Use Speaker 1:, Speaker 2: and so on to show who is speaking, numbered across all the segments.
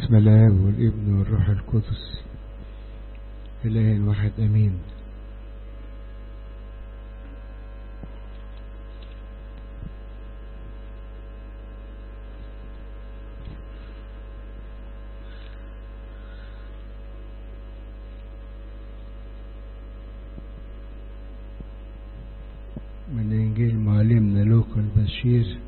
Speaker 1: بسم الله والابن والروح القدس إله واحد أمين من إنجيل معلمنا لوقا البشير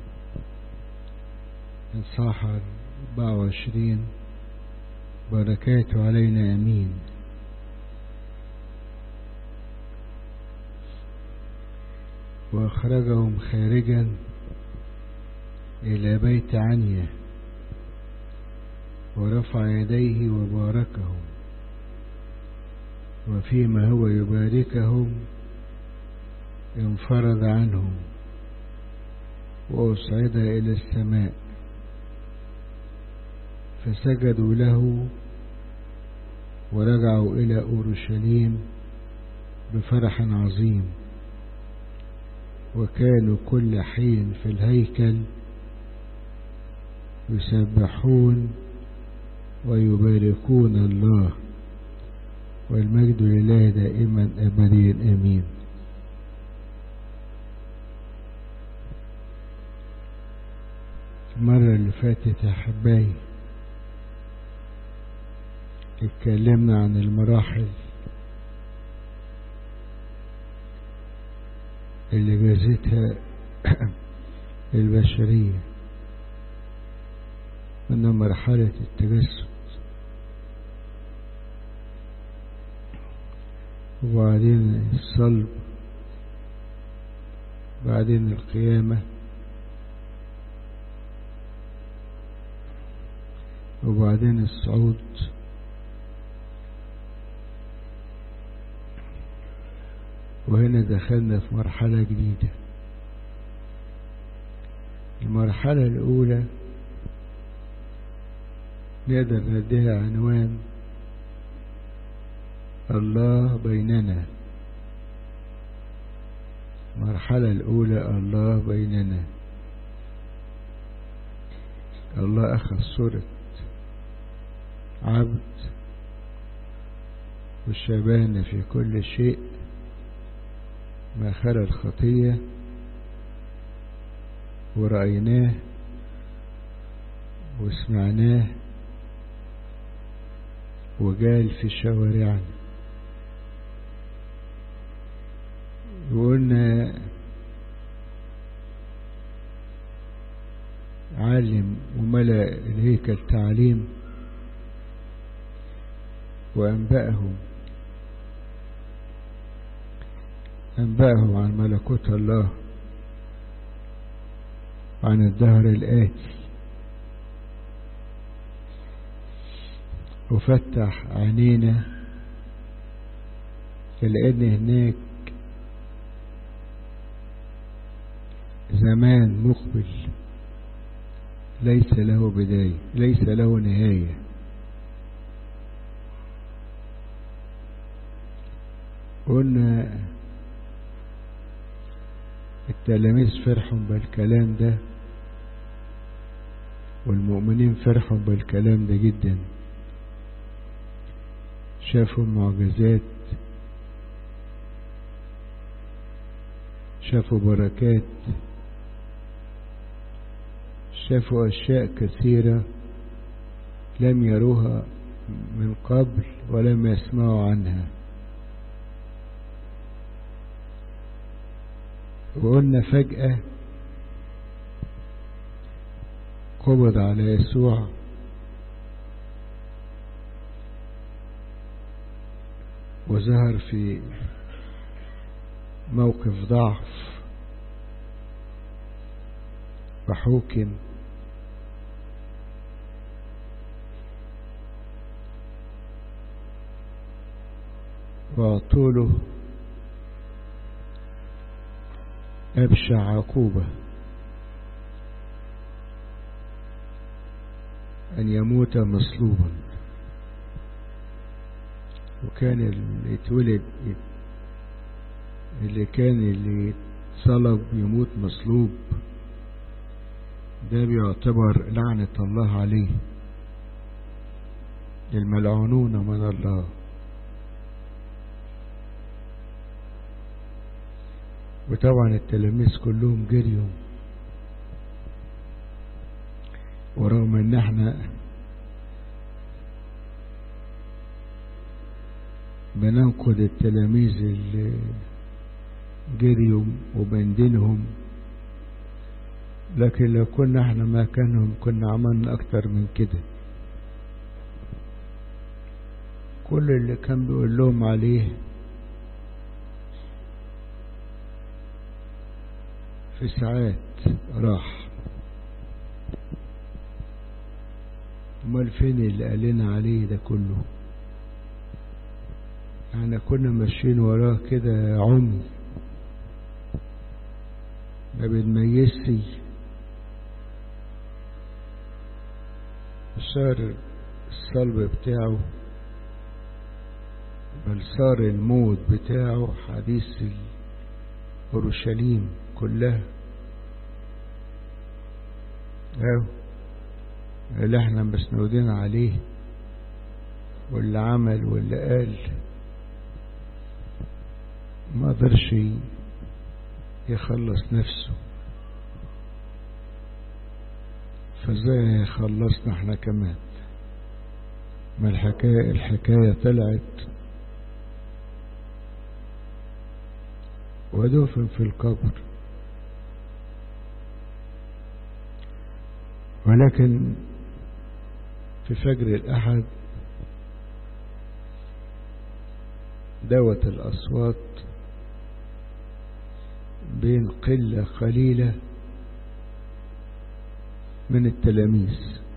Speaker 1: إصحاح 24 بركاته علينا أمين وأخرجهم خارجا إلى بيت عنيا ورفع يديه وباركهم وفيما هو يباركهم انفرد عنهم وأصعد إلى السماء فسجدوا له ورجعوا إلى أورشليم بفرح عظيم وكانوا كل حين في الهيكل يسبحون ويباركون الله والمجد لله دائما أبديا أمين المرة اللي فاتت يا حباي اتكلمنا عن المراحل اللي جازتها البشرية من مرحلة التجسد وبعدين الصلب بعدين القيامة وبعدين الصعود وهنا دخلنا في مرحلة جديدة المرحلة الأولى نقدر نديها عنوان الله بيننا المرحلة الأولى الله بيننا الله أخذ صورة عبد وشبهنا في كل شيء ما خلا الخطية ورأيناه وسمعناه وجال في شوارعنا وقلنا عالم وملأ الهيكل تعليم وأنبأهم أنبأهم عن ملكوت الله وعن الدهر الآتي وفتح عينينا لأن هناك زمان مقبل ليس له بداية ليس له نهاية قلنا التلاميذ فرحوا بالكلام ده والمؤمنين فرحوا بالكلام ده جدا شافوا معجزات شافوا بركات شافوا أشياء كثيرة لم يروها من قبل ولم يسمعوا عنها وقلنا فجأة قبض على يسوع وظهر في موقف ضعف وحوكم وأعطوله أبشع عقوبة أن يموت مصلوبا وكان اللي اتولد اللي كان اللي صلب يموت مصلوب ده بيعتبر لعنة الله عليه الملعونون من الله وطبعا التلاميذ كلهم جريوا ورغم ان احنا بننقد التلاميذ اللي جريوا وبندينهم لكن لو كنا احنا مكانهم كنا عملنا اكتر من كده كل اللي كان بيقول لهم عليه في ساعات راح امال فين اللي قال لنا عليه ده كله احنا كنا ماشيين وراه كده عمي ما بنميزش صار الصلب بتاعه بل صار الموت بتاعه حديث اورشليم كلها اهو اللي احنا مسنودين عليه واللي عمل واللي قال ما قدرش يخلص نفسه فازاي يخلصنا احنا كمان ما الحكاية الحكاية طلعت ودفن في القبر ولكن في فجر الأحد دوت الأصوات بين قلة قليلة من التلاميذ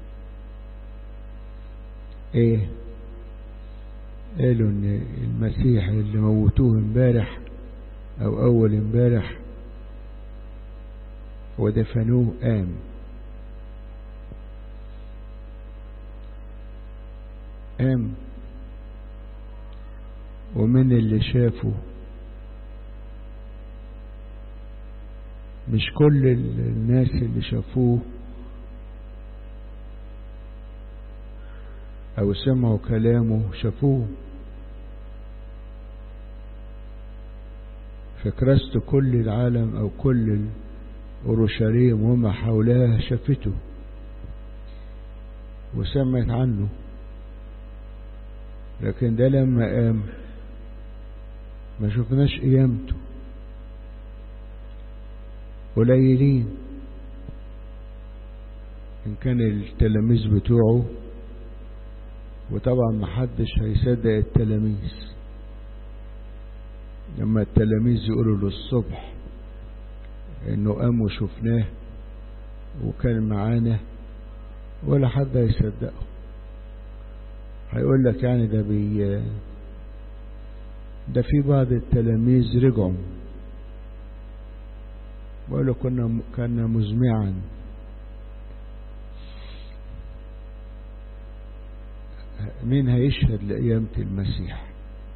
Speaker 1: ايه قالوا ان المسيح اللي موتوه امبارح او اول امبارح ودفنوه قام قام ومن اللي شافه مش كل الناس اللي شافوه او سمعوا كلامه شافوه فكرست كل العالم او كل اورشليم وما حولها شافته وسمعت عنه لكن ده لما قام ما شفناش قيامته قليلين ان كان التلاميذ بتوعه وطبعا محدش هيصدق التلاميذ لما التلاميذ يقولوا له الصبح انه قام وشفناه وكان معانا ولا حد هيصدقه هيقول لك يعني ده بي ده في بعض التلاميذ رجعوا بقول كنا كان مزمعا مين هيشهد لقيامة المسيح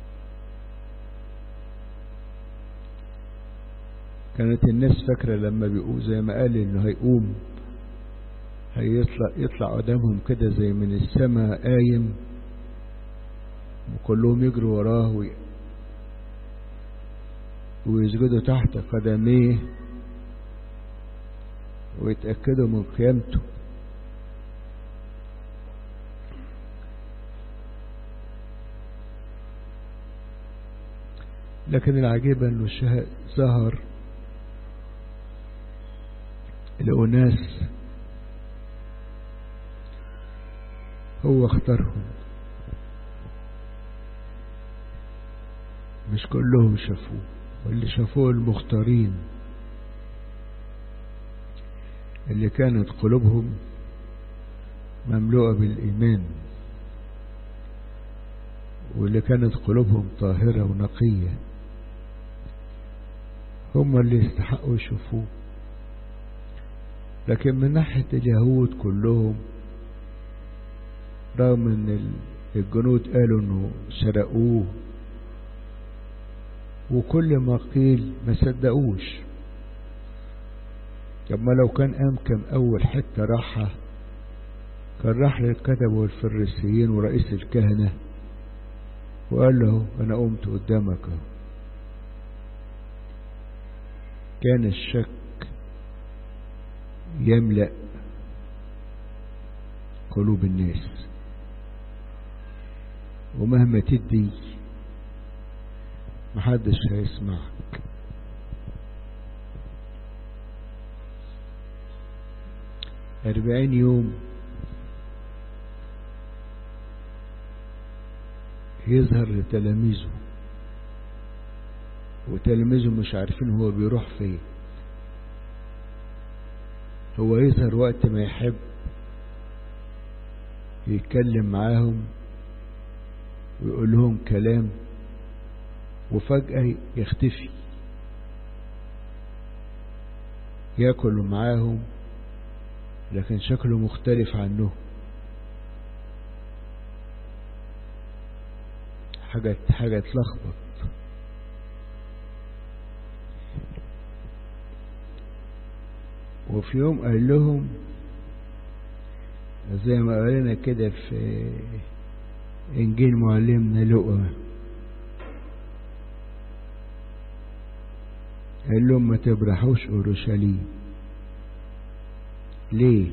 Speaker 1: كانت الناس فاكرة لما بيقول زي ما قال انه هيقوم هيطلع يطلع قدامهم كده زي من السماء قايم وكلهم يجروا وراه وي... ويسجدوا تحت قدميه ويتأكدوا من قيامته لكن العجيب انه ظهر لأناس هو اختارهم مش كلهم شافوه واللي شافوه المختارين اللي كانت قلوبهم مملوءة بالإيمان واللي كانت قلوبهم طاهرة ونقية هم اللي يستحقوا يشوفوه لكن من ناحية اليهود كلهم رغم ان الجنود قالوا انه سرقوه وكل ما قيل ما صدقوش طب ما لو كان قام كان اول حتة راحة كان راح للكتب والفريسيين ورئيس الكهنة وقال له أنا قمت قدامك كان الشك يملأ قلوب الناس ومهما تدي محدش هيسمعك أربعين يوم يظهر لتلاميذه وتلاميذه مش عارفين هو بيروح فين هو يظهر وقت ما يحب يتكلم معاهم ويقول لهم كلام وفجأة يختفي ياكل معاهم لكن شكله مختلف عنه حاجة حاجة تلخبط وفي يوم قال لهم زي ما قالنا كده في إنجيل معلمنا لقى قال لهم ما تبرحوش أورشليم ليه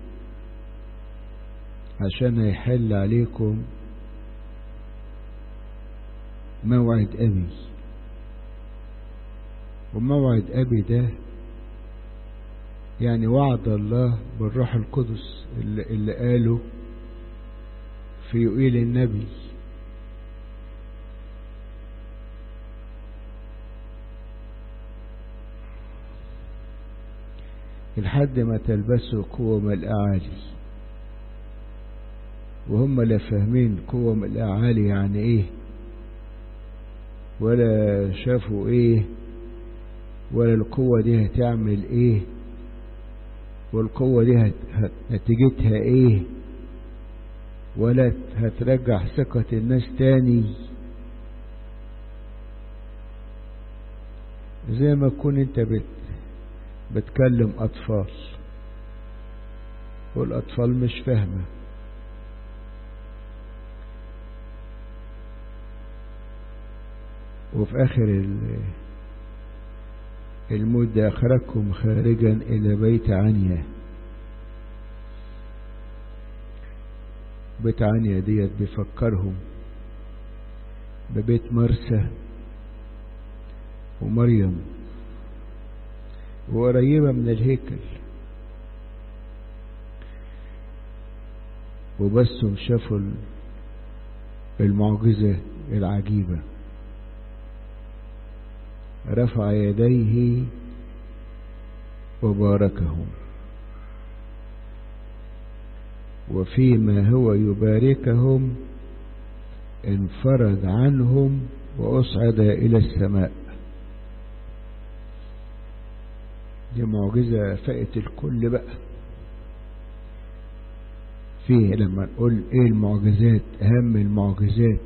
Speaker 1: عشان هيحل عليكم موعد أبي وموعد أبي ده يعني وعد الله بالروح القدس اللي, اللي قاله في يوئيل النبي لحد ما تلبسوا قوم الأعالي وهم لا فاهمين قوم الأعالي يعني ايه ولا شافوا ايه ولا القوة دي هتعمل ايه والقوة دي نتيجتها ايه ولا هترجع ثقة الناس تاني زي ما تكون انت بت بتكلم اطفال والاطفال مش فاهمة وفي اخر المدة اخرجكم خارجا الى بيت عنيا بيت عنيا ديت بيفكرهم ببيت مرسى ومريم وقريبة من الهيكل وبسهم شافوا المعجزة العجيبة رفع يديه وباركهم وفيما هو يباركهم انفرد عنهم وأصعد إلى السماء دي معجزة فائت الكل بقى فيه لما نقول ايه المعجزات اهم المعجزات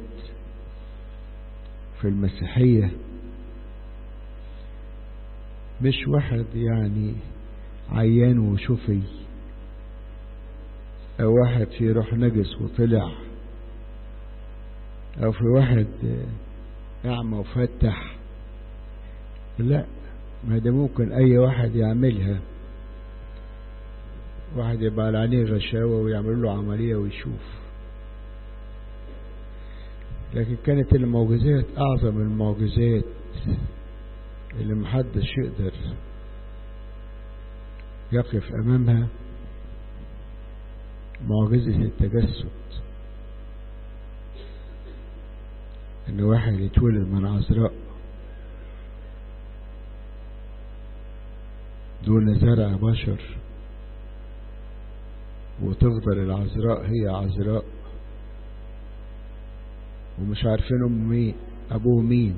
Speaker 1: في المسيحية مش واحد يعني عيان وشفي او واحد في روح نجس وطلع او في واحد اعمى وفتح لا ما ده ممكن اي واحد يعملها واحد يبقى عليه غشاوة ويعمل له عملية ويشوف لكن كانت المعجزات اعظم المعجزات اللي محدش يقدر يقف امامها معجزة التجسد ان واحد يتولد من عذراء دون زرع بشر وتفضل العذراء هي عذراء ومش عارفين ام مين ابوه مين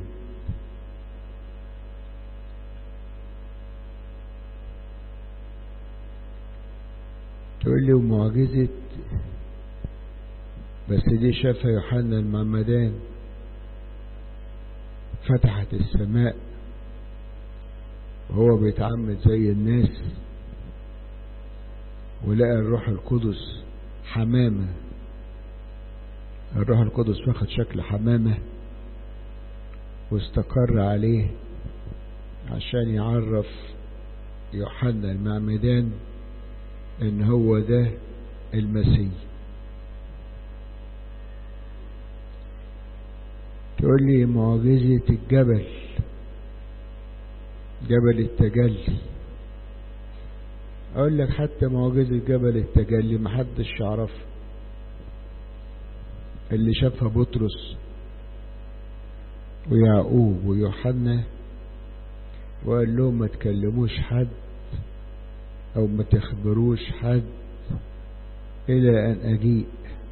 Speaker 1: تقول لي ومعجزة بس دي شافها يوحنا المعمدان فتحت السماء وهو بيتعمد زي الناس ولقى الروح القدس حمامة الروح القدس واخد شكل حمامة واستقر عليه عشان يعرف يوحنا المعمدان ان هو ده المسيح تقول لي معجزة الجبل جبل التجلي اقول لك حتى معجزة جبل التجلي محدش يعرفها اللي شافها بطرس ويعقوب ويوحنا وقال لهم ما تكلموش حد او ما تخبروش حد الى ان اجيء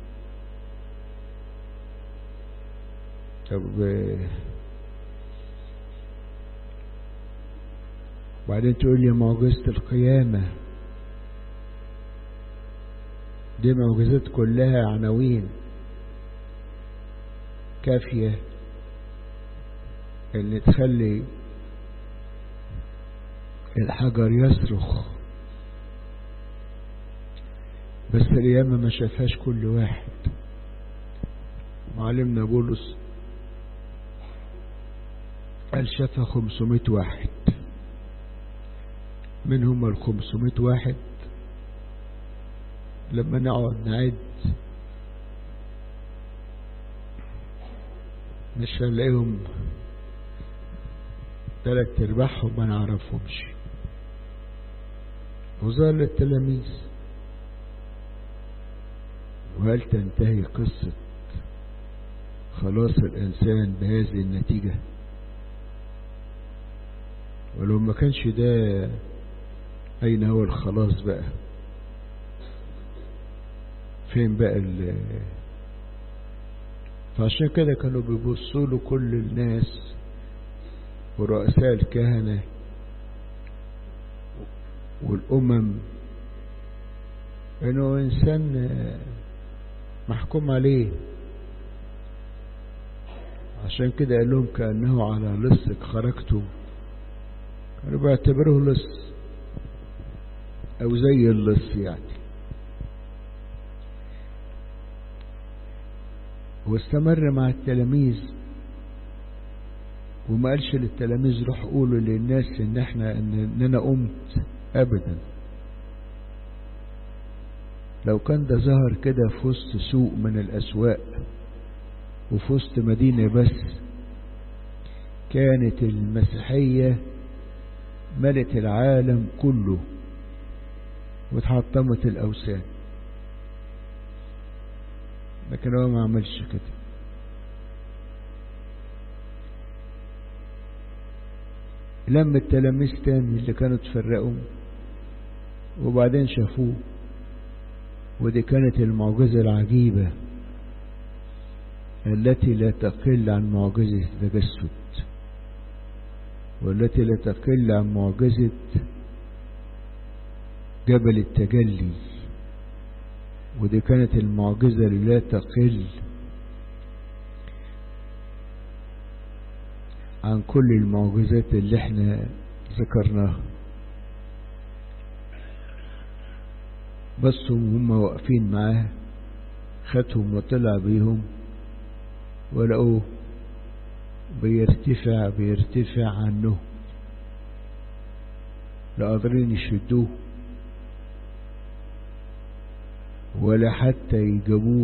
Speaker 1: طب وبعدين تقول لي معجزة القيامة دي معجزات كلها عناوين كافية ان تخلي الحجر يصرخ بس القيامة ما شافهاش كل واحد معلمنا بولس قال شافها خمسمائة واحد من هم الخمسمائة واحد لما نقعد نعد مش هنلاقيهم تلات ارباعهم ما نعرفهمش وظهر للتلاميذ وهل تنتهي قصة خلاص الإنسان بهذه النتيجة ولو ما كانش ده أين هو الخلاص بقى فين بقى ال فعشان كده كانوا بيبصوا له كل الناس ورؤساء الكهنة والأمم إنه إنسان محكوم عليه عشان كده قال لهم كأنه على لصك خرجتم كانوا بيعتبروه لص أو زي اللص يعني واستمر مع التلاميذ وما قالش للتلاميذ روح قولوا للناس ان احنا ان انا قمت ابدا لو كان ده ظهر كده في وسط سوق من الاسواق وفي وسط مدينة بس كانت المسيحية ملت العالم كله واتحطمت الاوثان لكن هو ما عملش كده لما التلاميذ تاني اللي كانوا تفرقوا وبعدين شافوه ودي كانت المعجزة العجيبة التي لا تقل عن معجزة التجسد والتي لا تقل عن معجزة جبل التجلي ودي كانت المعجزة اللي لا تقل عن كل المعجزات اللي احنا ذكرناها بس هم واقفين معاه خدهم وطلع بيهم ولقوه بيرتفع بيرتفع عنه لا قادرين يشدوه ولا حتى يجابوه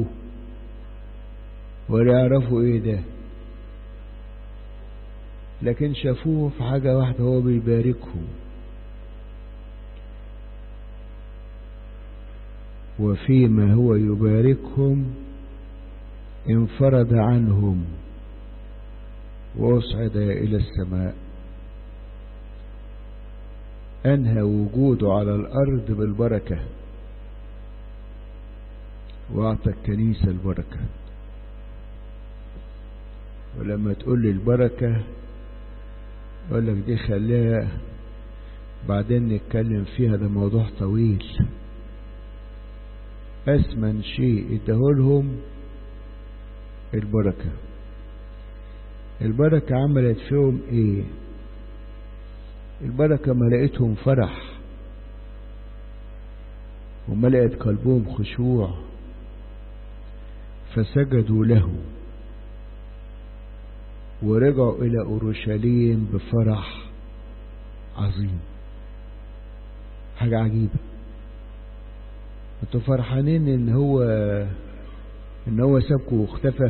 Speaker 1: ولا يعرفوا ايه ده لكن شافوه في حاجة واحدة هو بيباركهم وفيما هو يباركهم انفرد عنهم واصعد إلى السماء أنهى وجوده على الأرض بالبركة وأعطى الكنيسة البركة ولما تقول لي البركة أقول لك دي خليها بعدين نتكلم فيها ده موضوع طويل أثمن شيء ادهولهم البركة البركة عملت فيهم ايه البركة ملقتهم فرح وملقت قلبهم خشوع فسجدوا له ورجعوا إلى أورشليم بفرح عظيم حاجة عجيبة انتوا فرحانين ان هو ان هو سابكم واختفى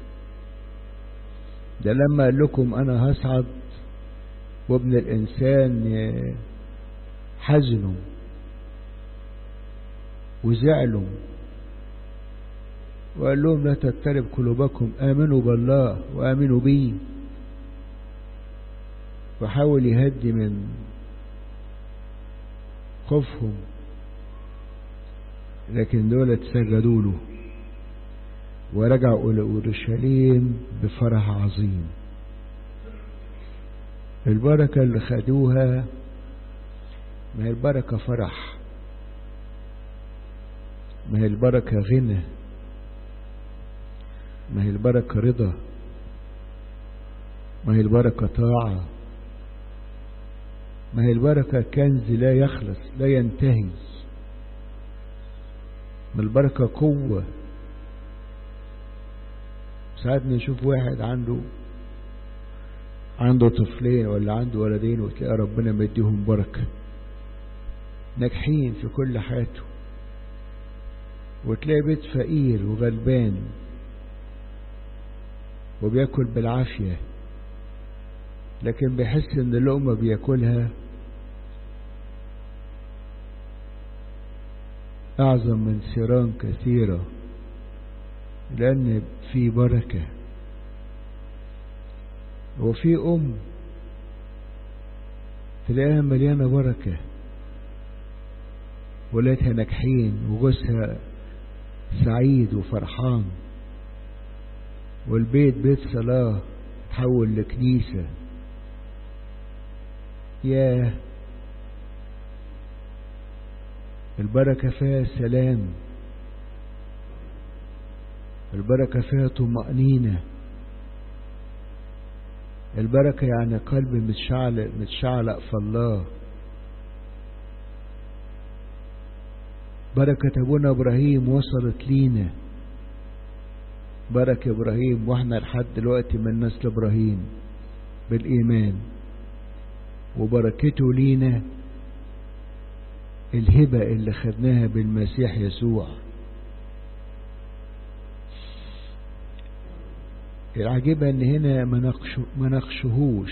Speaker 1: ده لما قال لكم انا هصعد وابن الانسان حزنوا وزعلوا وقال لهم لا تضطرب قلوبكم آمنوا بالله وآمنوا بي وحاول يهدي من خوفهم لكن دول سجدوا له ورجعوا إلى أورشليم بفرح عظيم البركة اللي خدوها ما هي البركة فرح ما هي البركة غنى ما هي البركة رضا ما هي البركة طاعة ما هي البركة كنز لا يخلص لا ينتهي ما البركة قوة ساعات نشوف واحد عنده عنده طفلين ولا عنده ولدين وتلاقي ربنا مديهم بركة ناجحين في كل حياته وتلاقي بيت فقير وغلبان وبياكل بالعافية لكن بيحس ان اللقمة بياكلها اعظم من سيران كثيرة لان في بركة وفي ام تلاقيها مليانة بركة ولادها ناجحين وجوزها سعيد وفرحان والبيت بيت صلاة تحول لكنيسة يا البركة فيها سلام البركة فيها طمأنينة البركة يعني قلب متشعلق متشعلق في الله بركة أبونا إبراهيم وصلت لينا بركة إبراهيم وإحنا لحد دلوقتي من نسل إبراهيم بالإيمان وبركته لينا الهبة اللي خدناها بالمسيح يسوع العجيبة ان هنا ما نقشهوش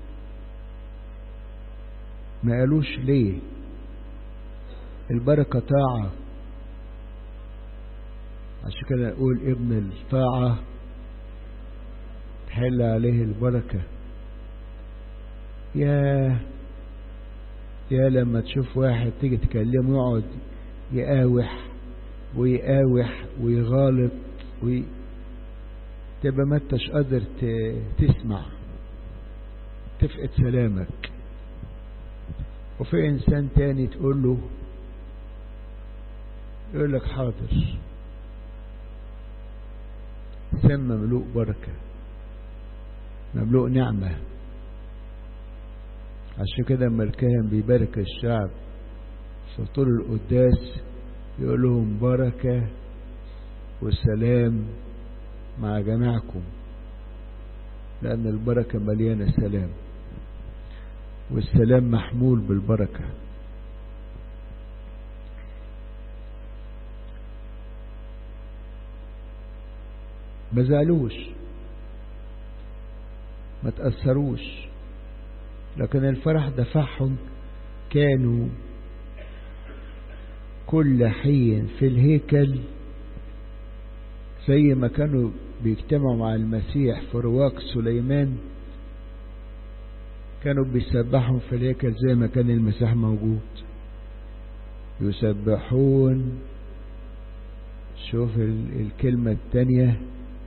Speaker 1: ما قالوش ليه البركة طاعة عشان كده نقول ابن الطاعة تحل عليه البركة يا يا لما تشوف واحد تيجي تكلمه يقعد يقاوح ويقاوح ويغالط وي... تبقى ما انتش قادر تسمع تفقد سلامك وفي انسان تاني تقول له يقول لك حاضر سم مملوء بركة مملوء نعمة عشان كده لما الكاهن بيبارك الشعب في طول القداس يقول لهم بركة وسلام مع جميعكم لأن البركة مليانة سلام والسلام محمول بالبركة ما زعلوش ما تأثروش لكن الفرح دفعهم كانوا كل حين في الهيكل زي ما كانوا بيجتمعوا مع المسيح في رواق سليمان كانوا بيسبحوا في الهيكل زي ما كان المسيح موجود يسبحون شوف الكلمة الثانية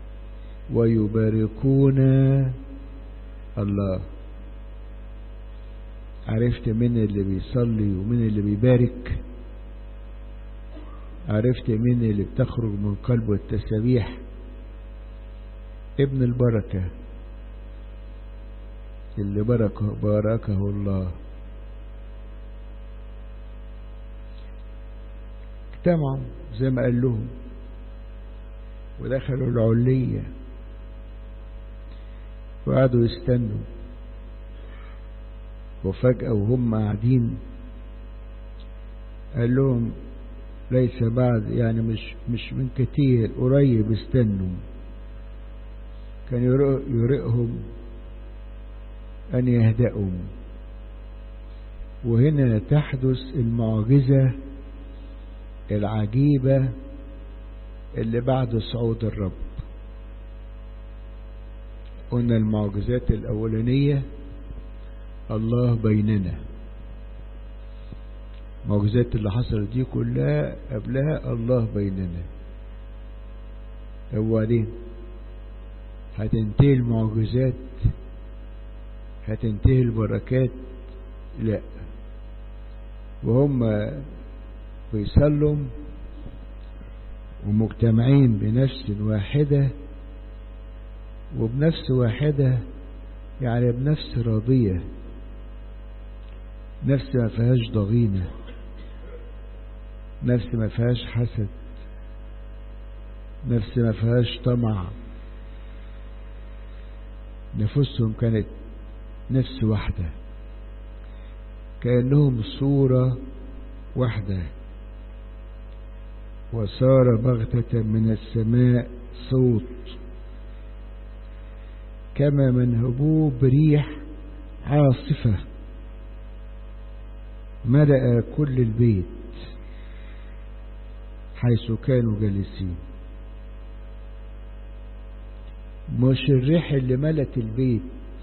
Speaker 1: ويباركون الله عرفت مين اللي بيصلي ومين اللي بيبارك عرفت مين اللي بتخرج من قلبه التسبيح ابن البركة اللي بركه باركه الله اجتمعوا زي ما قال لهم ودخلوا العلية وقعدوا يستنوا وفجأة وهم قاعدين قال لهم ليس بعد يعني مش مش من كتير قريب استنوا كان يرئهم أن يهدأوا وهنا تحدث المعجزة العجيبة اللي بعد صعود الرب قلنا المعجزات الأولانية الله بيننا المعجزات اللي حصلت دي كلها قبلها الله بيننا وبعدين هتنتهي المعجزات هتنتهي البركات لا وهم بيصلوا ومجتمعين بنفس واحدة وبنفس واحدة يعني بنفس راضية نفس ما فيهاش ضغينة نفس ما فيهاش حسد نفس ما فيهاش طمع نفوسهم كانت نفس واحدة كأنهم صورة واحدة وصار بغتة من السماء صوت كما من هبوب ريح عاصفة ملأ كل البيت حيث كانوا جالسين مش الريح اللي ملت البيت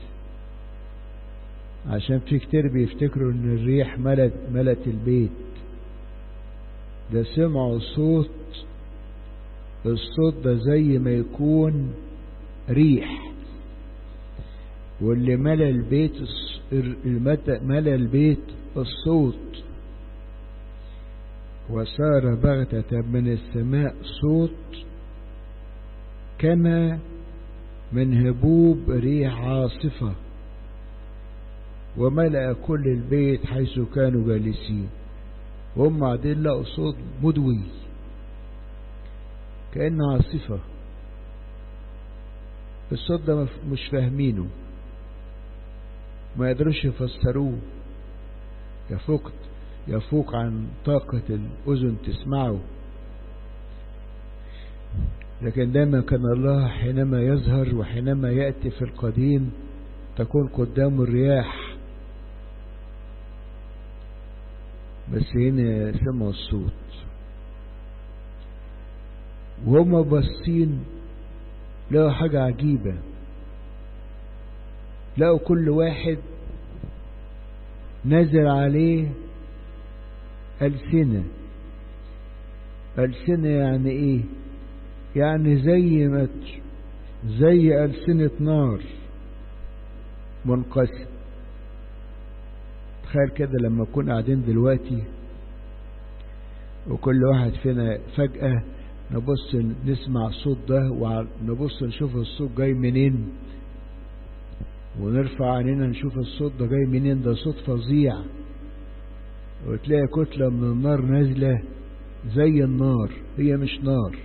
Speaker 1: عشان في كتير بيفتكروا ان الريح ملت ملت البيت ده سمعوا صوت الصوت ده زي ما يكون ريح واللي ملا البيت ملا البيت الصوت وصار بغتة من السماء صوت كما من هبوب ريح عاصفة وملأ كل البيت حيث كانوا جالسين وهم قاعدين لقوا صوت مدوي كأن عاصفة الصوت ده مش فاهمينه ما يقدروش يفسروه يفوق يفوق عن طاقة الأذن تسمعه لكن دائما كان الله حينما يظهر وحينما يأتي في القديم تكون قدامه الرياح بس هنا سمعوا الصوت وهم باصين لقوا حاجة عجيبة لقوا كل واحد نزل عليه ألسنة ألسنة يعني إيه يعني زي ما زي ألسنة نار منقسم تخيل كده لما نكون قاعدين دلوقتي وكل واحد فينا فجأة نبص نسمع الصوت ده ونبص نشوف الصوت جاي منين ونرفع عينينا نشوف الصوت ده جاي منين ده صوت فظيع وتلاقي كتلة من النار نازلة زي النار هي مش نار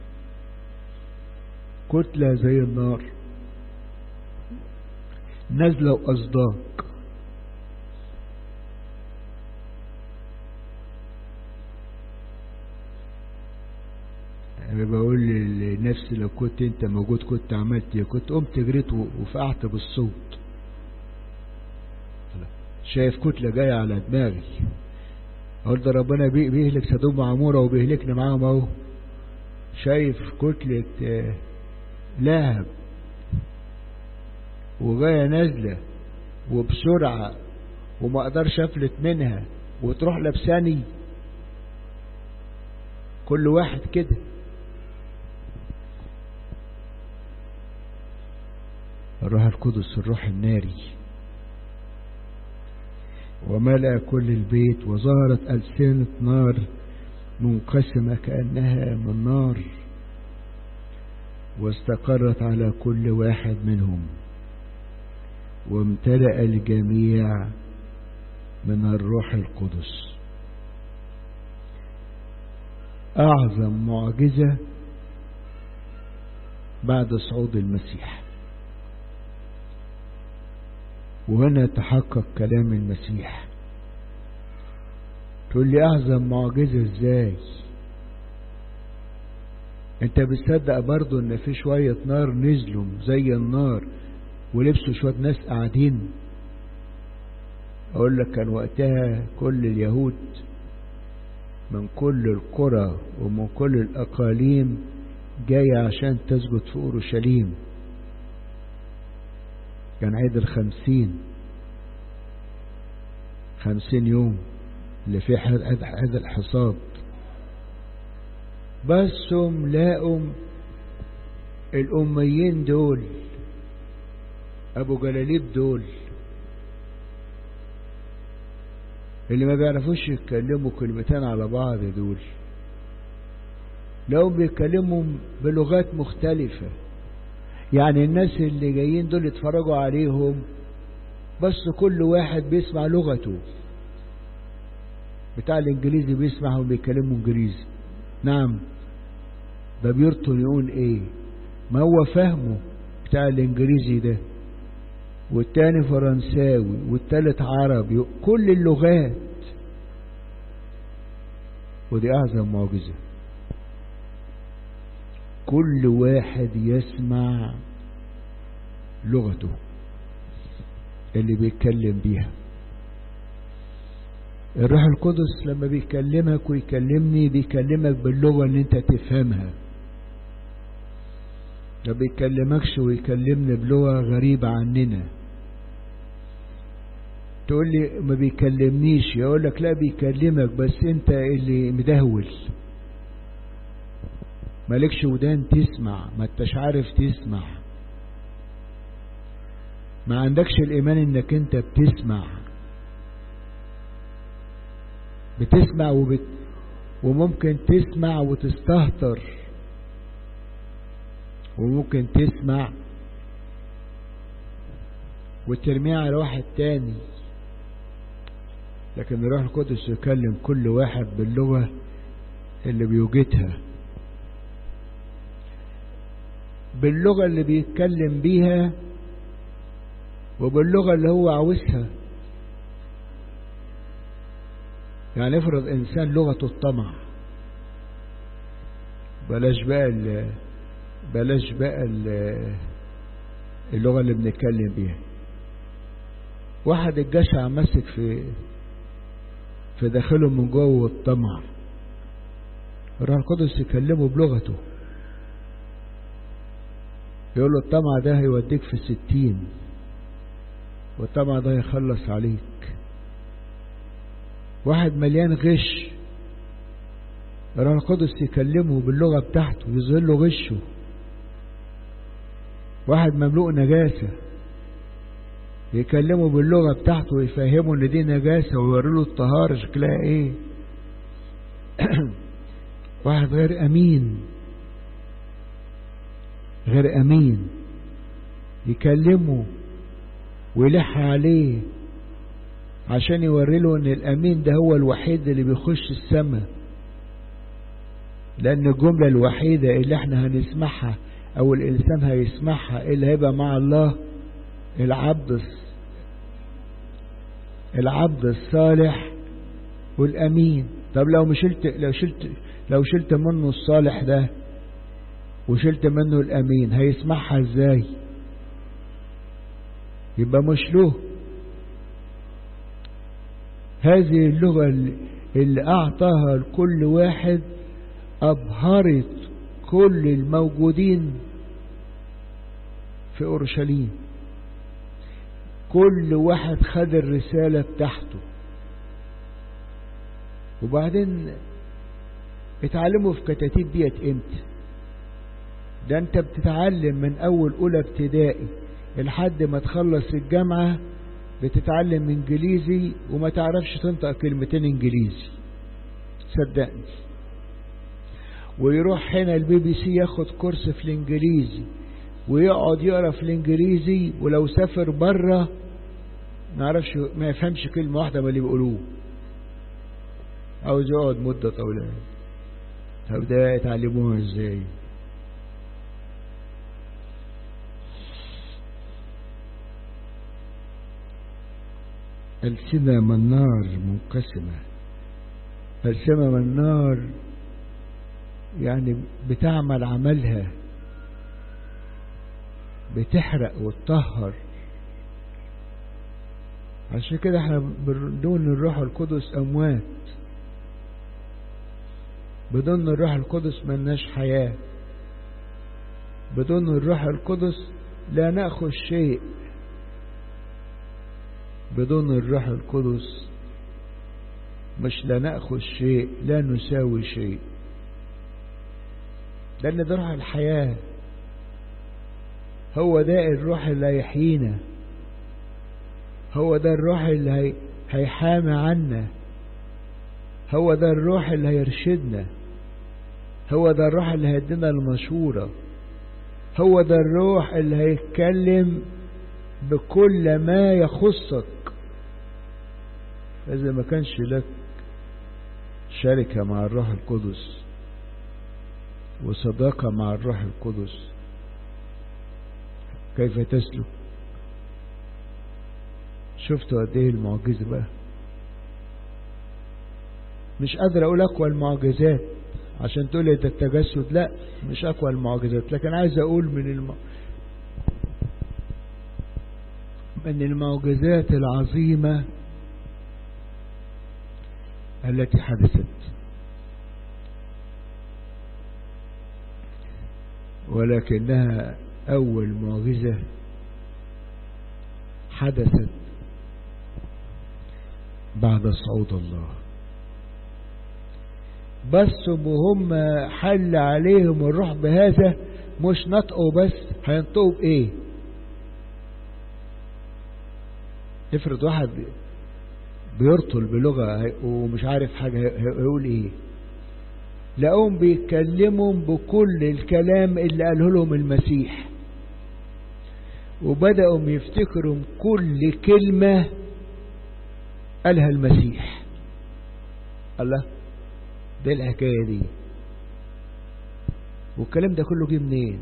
Speaker 1: كتلة زي النار نازلة وأصداق أنا بقول لنفسي لو كنت أنت موجود كنت عملت إيه كنت قمت جريت وفقعت بالصوت شايف كتلة جاية على دماغي أقول ده ربنا بيهلك سدوم وعمورة وبيهلكنا معاهم أهو شايف كتلة لهب وجاية نازلة وبسرعة وما اقدرش افلت منها وتروح لبساني كل واحد كده الروح القدس الروح الناري وملأ كل البيت وظهرت ألسنة نار منقسمة كأنها من نار واستقرت على كل واحد منهم وامتلأ الجميع من الروح القدس أعظم معجزة بعد صعود المسيح وهنا تحقق كلام المسيح تقول لي أعظم معجزة ازاي انت بتصدق برضو ان في شوية نار نزلوا زي النار ولبسوا شوية ناس قاعدين اقول لك كان وقتها كل اليهود من كل القرى ومن كل الاقاليم جاية عشان تسجد في اورشليم كان عيد الخمسين خمسين يوم اللي فيه عيد الحصاد بس هم لاقوا الأميين دول أبو جلاليب دول اللي ما بيعرفوش يتكلموا كلمتين على بعض دول لو بيتكلموا بلغات مختلفة يعني الناس اللي جايين دول يتفرجوا عليهم بس كل واحد بيسمع لغته بتاع الانجليزي بيسمعهم بيتكلموا انجليزي نعم ده بيرطن يقول ايه ما هو فهمه بتاع الانجليزي ده والتاني فرنساوي والتالت عربي كل اللغات ودي اعظم معجزة كل واحد يسمع لغته اللي بيتكلم بيها الروح القدس لما بيكلمك ويكلمني بيكلمك باللغة اللي انت تفهمها ما بيكلمكش ويكلمني بلغة غريبة عننا تقول لي ما بيكلمنيش يقول لك لا بيكلمك بس انت اللي مدهول مالكش ودان تسمع ما انتش عارف تسمع ما عندكش الايمان انك انت بتسمع بتسمع وبت وممكن تسمع وتستهتر وممكن تسمع وترميها على واحد تاني لكن الروح القدس يكلم كل واحد باللغة اللي بيوجدها باللغة اللي بيتكلم بيها وباللغة اللي هو عاوزها يعني افرض انسان لغته الطمع بلاش بقى ال بلاش بقى ال اللغة اللي بنتكلم بيها واحد الجشع ماسك في في داخله من جوه الطمع الروح القدس يكلمه بلغته يقول له الطمع ده هيوديك في الستين والطمع ده هيخلص عليك واحد مليان غش الروح القدس يكلمه باللغة بتاعته يظهر له غشه واحد مملوء نجاسة يكلمه باللغة بتاعته ويفهمه ان دي نجاسة ويوري له الطهارة شكلها ايه واحد غير امين غير امين يكلمه ويلح عليه عشان يوري له ان الامين ده هو الوحيد اللي بيخش السماء لان الجملة الوحيدة اللي احنا هنسمعها او الانسان هيسمعها اللي هيبقى مع الله العبد العبد الصالح والامين طب لو مشلت لو شلت لو شلت منه الصالح ده وشلت منه الامين هيسمعها ازاي يبقى مش له هذه اللغة اللي أعطاها لكل واحد أبهرت كل الموجودين في أورشليم كل واحد خد الرسالة بتاعته وبعدين اتعلموا في كتاتيب ديت امتى ده انت بتتعلم من اول اولى ابتدائي لحد ما تخلص الجامعة بتتعلم انجليزي وما تعرفش تنطق كلمتين انجليزي صدقني ويروح هنا البي بي سي ياخد كورس في الانجليزي ويقعد يقرا في الانجليزي ولو سافر بره ما يعرفش ما يفهمش كلمه واحده من اللي بيقولوه عاوز يقعد مده طويله طب ده يتعلموها ازاي ألسنة من نار منقسمة ألسنة من نار يعني بتعمل عملها بتحرق وتطهر عشان كده احنا بدون الروح القدس أموات بدون الروح القدس ملناش حياة بدون الروح القدس لا نأخذ شيء بدون الروح القدس مش لا نأخذ شيء لا نساوي شيء لأن ده روح الحياة هو ده الروح اللي هيحيينا هو ده الروح اللي هي هيحامي عنا هو ده الروح اللي هيرشدنا هو ده الروح اللي هيدينا المشورة هو ده الروح اللي هيتكلم بكل ما يخصك إذا ما كانش لك شركة مع الروح القدس وصداقة مع الروح القدس كيف تسلك شفتوا قد ايه المعجزة بقى مش قادر اقول اقوى المعجزات عشان تقول لي ده التجسد لا مش اقوى المعجزات لكن عايز اقول من الم... من المعجزات العظيمة التي حدثت ولكنها أول معجزة حدثت بعد صعود الله بس وهم حل عليهم الروح بهذا مش نطقوا بس هينطقوا بإيه افرض واحد بيرطل بلغة ومش عارف حاجة هيقول ايه لقوهم بيتكلموا بكل الكلام اللي قاله لهم المسيح وبدأوا يفتكروا كل كلمة قالها المسيح الله ده الحكاية دي والكلام ده كله جه منين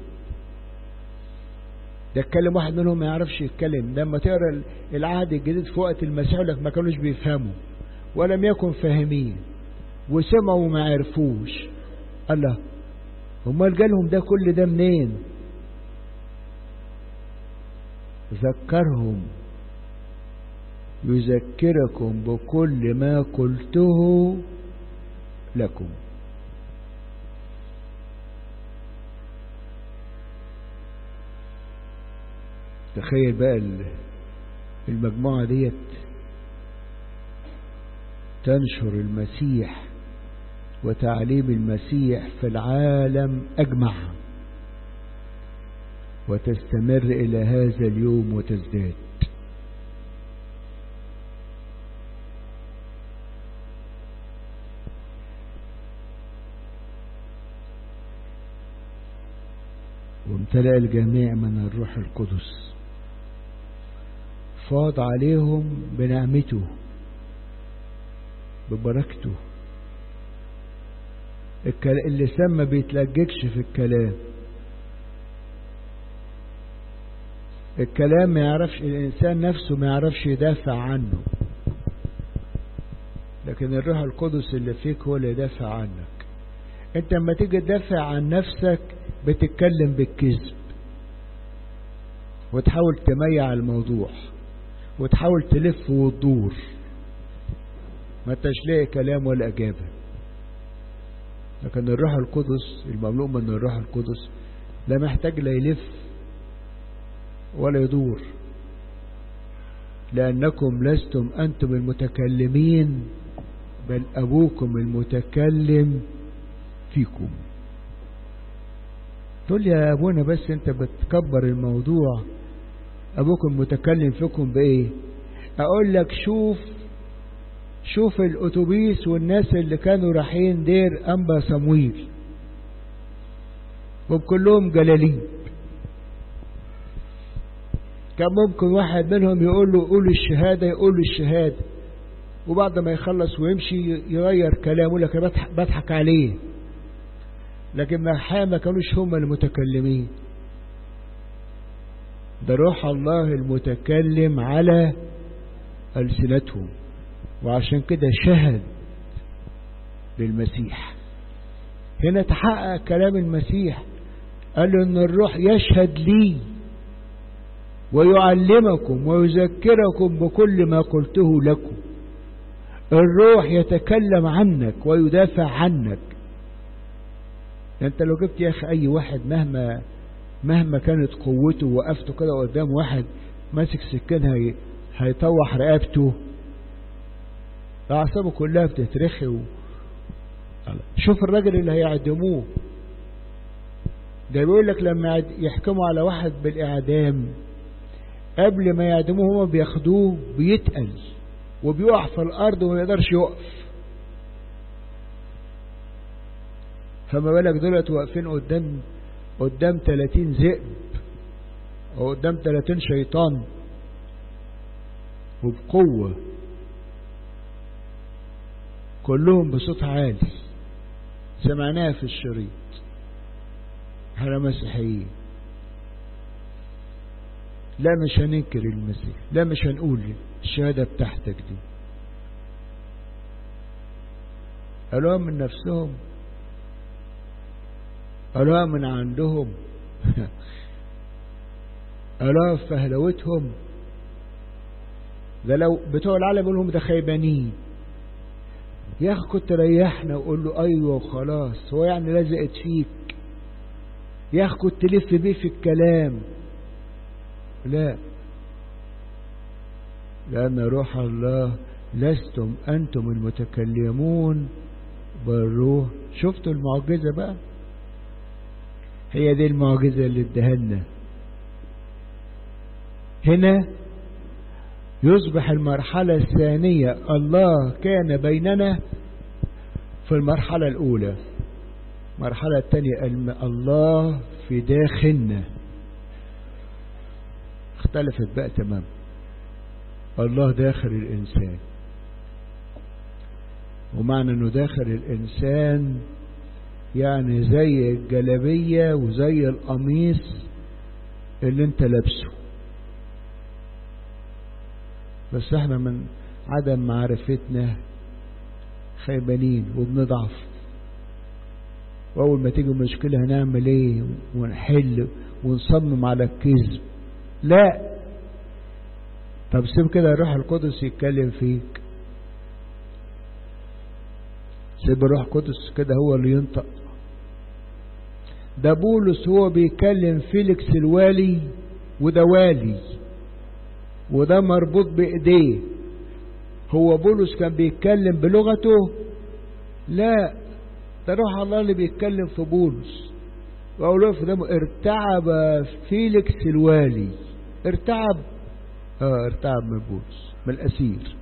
Speaker 1: ده اتكلم واحد منهم ما يعرفش يتكلم لما تقرا العهد الجديد في وقت المسيح لك ما كانوش بيفهموا ولم يكن فاهمين وسمعوا وما عرفوش الله امال جالهم ده كل ده منين ذكرهم يذكركم بكل ما قلته لكم تخيل بقى المجموعة ديت تنشر المسيح وتعليم المسيح في العالم أجمع وتستمر إلى هذا اليوم وتزداد وامتلأ الجميع من الروح القدس فاض عليهم بنعمته ببركته اللسان ما بيتلجكش في الكلام الكلام ما يعرفش الإنسان نفسه ما يعرفش يدافع عنه لكن الروح القدس اللي فيك هو اللي يدافع عنك انت لما تيجي تدافع عن نفسك بتتكلم بالكذب وتحاول تميع الموضوع وتحاول تلف وتدور ما تلاقي كلام ولا اجابه لكن الروح القدس المملوء من الروح القدس لا محتاج لا يلف ولا يدور لأنكم لستم أنتم المتكلمين بل أبوكم المتكلم فيكم تقول يا أبونا بس أنت بتكبر الموضوع أبوكم المتكلم فيكم بإيه أقول لك شوف شوف الأتوبيس والناس اللي كانوا رايحين دير أنبا صمويل وكلهم جلالين كان ممكن واحد منهم يقول له قول الشهادة يقول له الشهادة وبعد ما يخلص ويمشي يغير كلامه يقول لك بضحك, بضحك عليه لكن الحقيقة ما كانوش هم المتكلمين ده روح الله المتكلم على ألسنتهم وعشان كده شهد للمسيح هنا تحقق كلام المسيح قال له ان الروح يشهد لي ويعلمكم ويذكركم بكل ما قلته لكم الروح يتكلم عنك ويدافع عنك انت لو جبت يا اخي اي واحد مهما مهما كانت قوته وقفته كده قدام واحد ماسك سكين هي هيطوح رقبته اعصابه كلها بتترخي و... شوف الراجل اللي هيعدموه ده بيقول لك لما يحكموا على واحد بالاعدام قبل ما يعدموه هما بياخدوه بيتقل وبيقع في الارض وما يقدرش يقف فما بالك دولت واقفين قدام قدام 30 ذئب او قدام 30 شيطان وبقوة كلهم بصوت عالي سمعناها في الشريط احنا مسيحيين لا مش هننكر المسيح لا مش هنقول الشهادة بتاعتك دي قالوها من نفسهم قالوها من عندهم قالوها في فهلوتهم ده لو بتوع العالم يقول لهم ده خيبانين يا اخي كنت ريحنا وقول له ايوه وخلاص هو يعني لزقت فيك يا اخي كنت تلف بيه في الكلام لا لأن روح الله لستم أنتم المتكلمون بالروح شفتوا المعجزة بقى هي دي المعجزة اللي ادهلنا هنا يصبح المرحلة الثانية الله كان بيننا في المرحلة الأولى المرحلة الثانية الله في داخلنا اختلفت بقى تمام الله داخل الإنسان ومعنى أنه داخل الإنسان يعني زي الجلبية وزي القميص اللي انت لابسه بس احنا من عدم معرفتنا خيبانين وبنضعف واول ما تيجي مشكلة هنعمل ايه ونحل ونصمم على الكذب لا طب سيب كده الروح القدس يتكلم فيك سيب الروح القدس كده هو اللي ينطق ده بولس هو بيكلم فيليكس الوالي وده والي وده مربوط بايديه هو بولس كان بيتكلم بلغته لا ده روح الله اللي بيتكلم في بولس وأقول في دمه ارتعب فيليكس الوالي ارتعب اه ارتعب من بولس من الأسير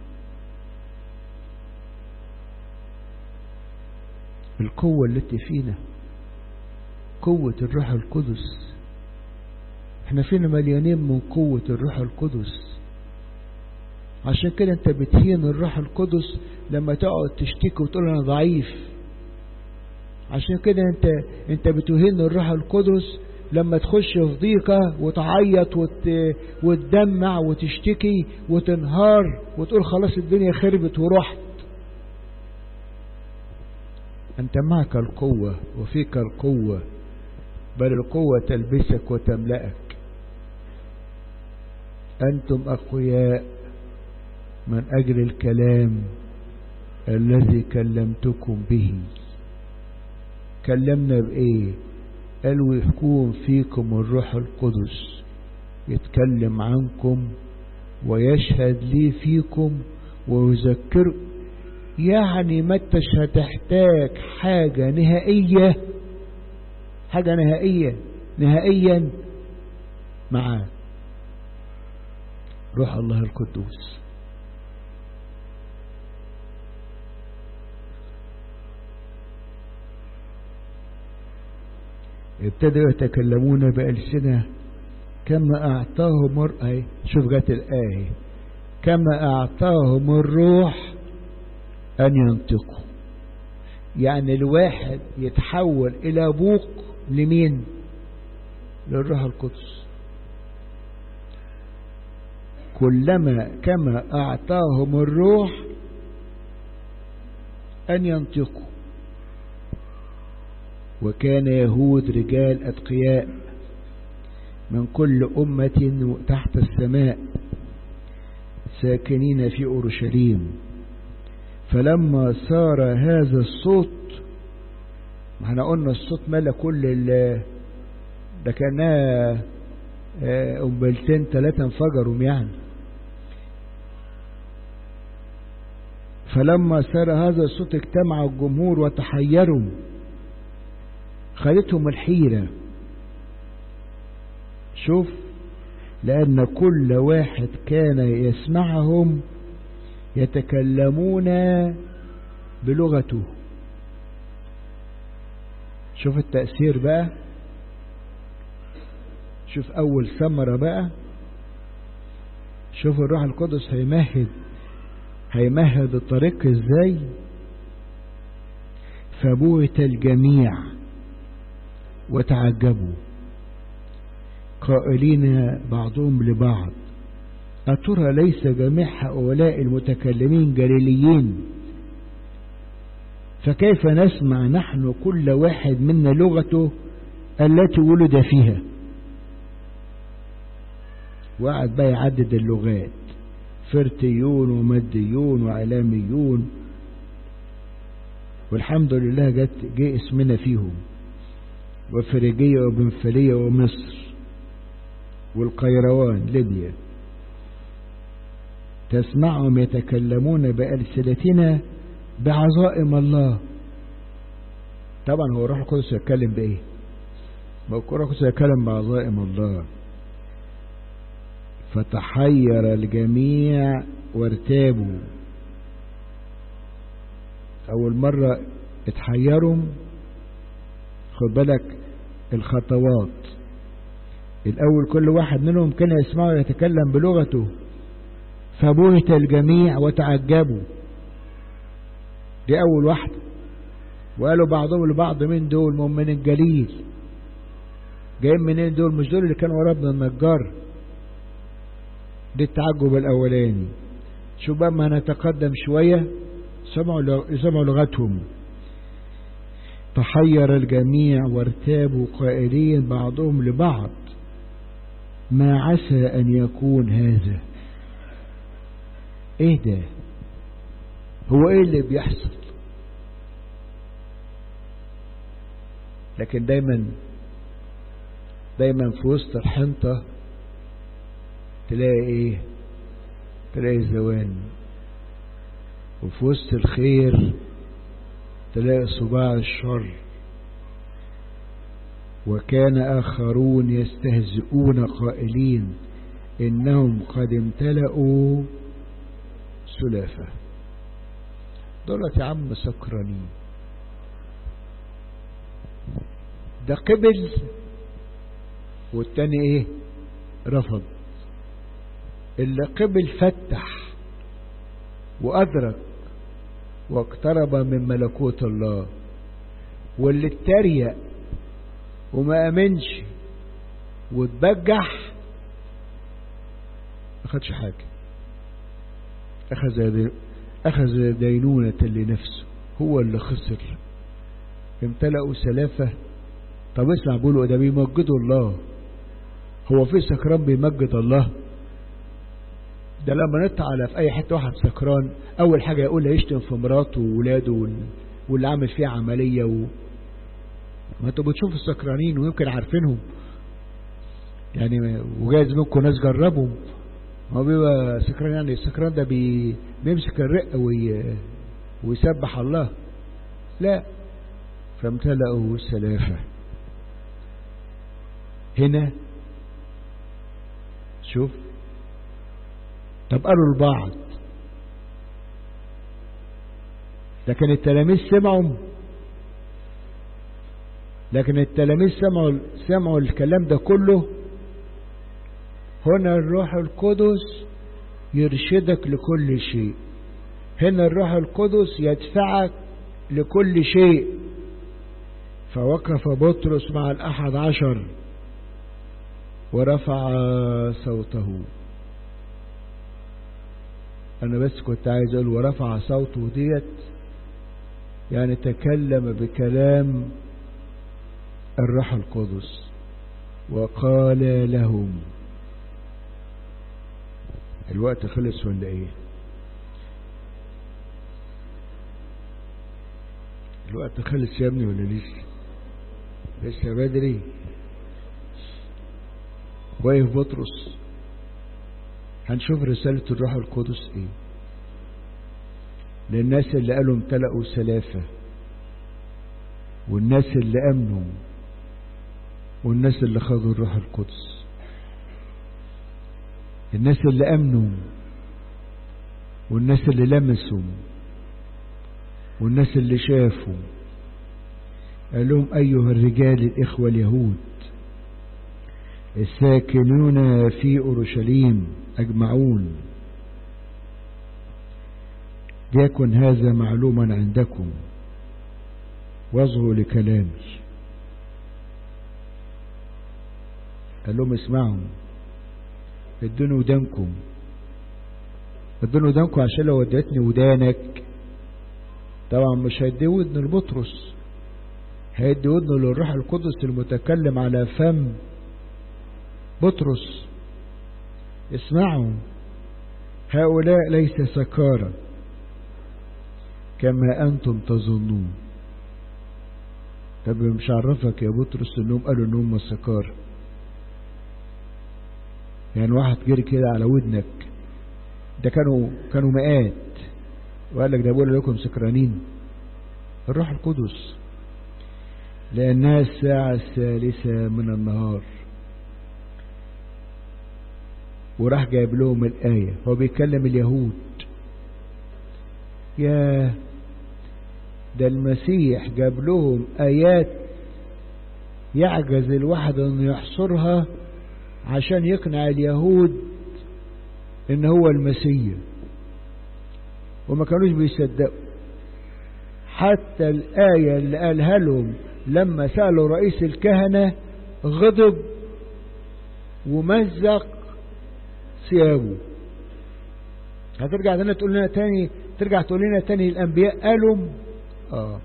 Speaker 1: القوة التي فينا قوة الروح القدس احنا فينا مليانين من قوة الروح القدس عشان كده انت بتهين الروح القدس لما تقعد تشتكي وتقول انا ضعيف عشان كده انت انت بتهين الروح القدس لما تخش في ضيقة وتعيط وت... وتدمع وتشتكي وتنهار وتقول خلاص الدنيا خربت ورحت أنت معك القوة وفيك القوة بل القوة تلبسك وتملأك أنتم أقوياء من أجل الكلام الذي كلمتكم به كلمنا بإيه قال ويحكون فيكم الروح القدس يتكلم عنكم ويشهد لي فيكم ويذكر يعني ما انتش هتحتاج حاجة نهائية حاجة نهائية نهائيا معاه روح الله القدوس ابتدوا يتكلمون بألسنة كما أعطاهم مرأي شوف جت الآية كما أعطاهم الروح أن ينطقوا يعني الواحد يتحول إلى بوق لمين للروح القدس كلما كما أعطاهم الروح أن ينطقوا وكان يهود رجال أتقياء من كل أمة تحت السماء ساكنين في أورشليم فلما صار هذا الصوت ما احنا قلنا الصوت ملا كل ال ده كانها قنبلتين ثلاثة انفجروا يعني فلما صار هذا الصوت اجتمع الجمهور وتحيروا خدتهم الحيرة شوف لأن كل واحد كان يسمعهم يتكلمون بلغته شوف التأثير بقى شوف أول ثمرة بقى شوف الروح القدس هيمهد هيمهد الطريق ازاي فبوت الجميع وتعجبوا قائلين بعضهم لبعض أترى ليس جميع هؤلاء المتكلمين جليليين فكيف نسمع نحن كل واحد منا لغته التي ولد فيها وقعد بقى يعدد اللغات فرتيون ومديون وعلاميون والحمد لله جت جه اسمنا فيهم وفريجية وبنفلية ومصر والقيروان ليبيا تسمعهم يتكلمون بألسنتنا بعظائم الله طبعا هو روح القدس يتكلم بإيه ما هو الروح القدس يتكلم بعظائم الله فتحير الجميع وارتابوا أول مرة اتحيروا خد بالك الخطوات الأول كل واحد منهم كان يسمعه يتكلم بلغته فبهت الجميع وتعجبوا دي أول واحدة وقالوا بعضهم لبعض من دول من الجليل جايين منين دول مش دول اللي كانوا ورا ابن النجار دي التعجب الأولاني شو بقى ما نتقدم شوية سمعوا سمعوا لغتهم تحير الجميع وارتابوا قائلين بعضهم لبعض ما عسى أن يكون هذا ايه ده هو ايه اللي بيحصل لكن دايما دايما في وسط الحنطة تلاقي ايه تلاقي زوان وفي وسط الخير تلاقي صباع الشر وكان آخرون يستهزئون قائلين إنهم قد امتلأوا سلافة دولت يا عم سكرانين ده قبل والتاني ايه رفض اللي قبل فتح وأدرك واقترب من ملكوت الله واللي اتريق وما امنش واتبجح ما خدش حاجه اخذ اخذ دينونه لنفسه هو اللي خسر امتلأوا سلافه طب اسمع بيقولوا ده بيمجدوا الله هو في سكران بيمجد الله ده لما نطلع في اي حته واحد سكران اول حاجه يقول يشتم في مراته وولاده واللي عامل فيها عمليه و... ما انتوا بتشوفوا السكرانين ويمكن عارفينهم يعني وجايز منكم ناس جربهم هو بيبقى سكران يعني السكران ده بي... بيمسك الرق وي... ويسبح الله لا فامتلأوا سلافة هنا شوف طب قالوا لبعض لكن التلاميذ سمعوا لكن التلاميذ سمعوا سمعوا الكلام ده كله هنا الروح القدس يرشدك لكل شيء هنا الروح القدس يدفعك لكل شيء فوقف بطرس مع الأحد عشر ورفع صوته أنا بس كنت عايز أقول ورفع صوته ديت يعني تكلم بكلام الروح القدس وقال لهم الوقت خلص ولا ايه الوقت خلص يا ابني ولا لسه لسه بدري واقف بطرس هنشوف رسالة الروح القدس ايه للناس اللي قالوا امتلأوا سلافة والناس اللي امنوا والناس اللي خدوا الروح القدس الناس اللي امنوا والناس اللي لمسوا والناس اللي شافوا قال لهم أيها الرجال الإخوة اليهود الساكنون في أورشليم أجمعون ليكن هذا معلوما عندكم واصغوا لكلامي قال لهم اسمعوا ادوني ودانكم ادوني ودانكم عشان لو وديتني ودانك طبعا مش هيدي ودن لبطرس هيدي ودنه للروح القدس المتكلم على فم بطرس اسمعوا هؤلاء ليس سكارى كما أنتم تظنون طب مش عرفك يا بطرس انهم قالوا انهم سكارى يعني واحد جري كده على ودنك ده كانوا كانوا مئات وقال لك ده بقول لكم سكرانين الروح القدس لأنها الساعة الثالثة من النهار وراح جايب لهم الآية هو بيكلم اليهود يا ده المسيح جاب لهم آيات يعجز الواحد أن يحصرها عشان يقنع اليهود ان هو المسيح وما كانوش بيصدقوا حتى الآية اللي قالها لهم لما سألوا رئيس الكهنة غضب ومزق ثيابه هترجع لنا تقول لنا تاني ترجع تقول لنا تاني الأنبياء قالوا آه